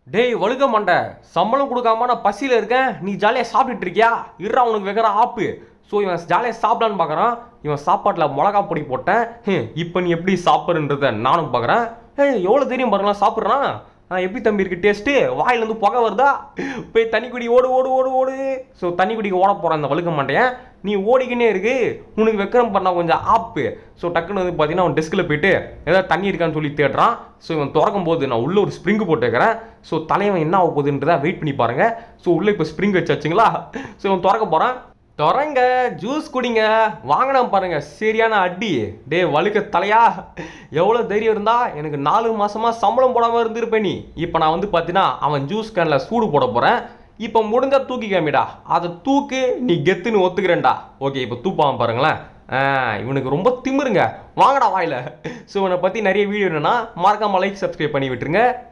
டேய் வழுக மண்டை சம்பளம் கொடுக்காம நான் பசியில் இருக்கேன் நீ ஜாலியாக சாப்பிட்டுட்டு இருக்கியா இருறா உனக்கு வைக்கிற ஆப்பு ஸோ இவன் ஜாலியாக சாப்பிடலான்னு பார்க்குறான் இவன் சாப்பாட்டில் மிளகா பொடி போட்டேன் இப்போ நீ எப்படி சாப்பிட்றன்றத நானும் பார்க்குறேன் ஏய் எவ்வளோ தெரியும் பாருங்களா சாப்பிட்றான் ஆ எப்படி தம்பி இருக்கு டேஸ்ட்டு வாயிலேருந்து புகை வருதா போய் தண்ணி குடி ஓடு ஓடு ஓடு ஓடு ஸோ தண்ணி குடிக்க ஓட போகிறான் அந்த வழுக்க மாட்டேன் நீ ஓடிக்கினே இருக்கு உனக்கு வெக்கரம் பண்ணா கொஞ்சம் ஆப்பு ஸோ டக்குன்னு வந்து பார்த்தீங்கன்னா அவன் டெஸ்கில் போயிட்டு ஏதாவது தண்ணி இருக்கான்னு சொல்லி தேடுறான் ஸோ இவன் திறக்கும் போது நான் உள்ள ஒரு ஸ்ப்ரிங்கு போட்டு வைக்கிறேன் ஸோ தலைவன் என்ன ஆக போகுதுன்றதா வெயிட் பண்ணி பாருங்க ஸோ உள்ள இப்போ ஸ்ப்ரிங் வச்சாச்சுங்களா ஸோ இவன் திறக்க போகிறான் திறங்க ஜூஸ் குடிங்க வாங்கினா பாருங்க சரியான அடி டே வழுக்க தலையா எவ்வளோ தைரியம் இருந்தா எனக்கு நாலு மாசமா சம்பளம் போடாமல் இருந்திருப்பேன் நீ இப்போ நான் வந்து பார்த்தீங்கன்னா அவன் ஜூஸ் கேனில் சூடு போட போகிறேன் இப்போ முடிஞ்சா தூக்கி காமிடா அதை தூக்கு நீ கெத்துன்னு ஒத்துக்கிறேன்டா ஓகே இப்போ தூப்பாம பாருங்களேன் ஆ, இவனுக்கு ரொம்ப திமிருங்க வாங்கடா வாயில ஸோ இவனை பற்றி நிறைய வீடியோ என்னன்னா மறக்காம லைக் சப்ஸ்கிரைப் பண்ணி விட்டுருங்க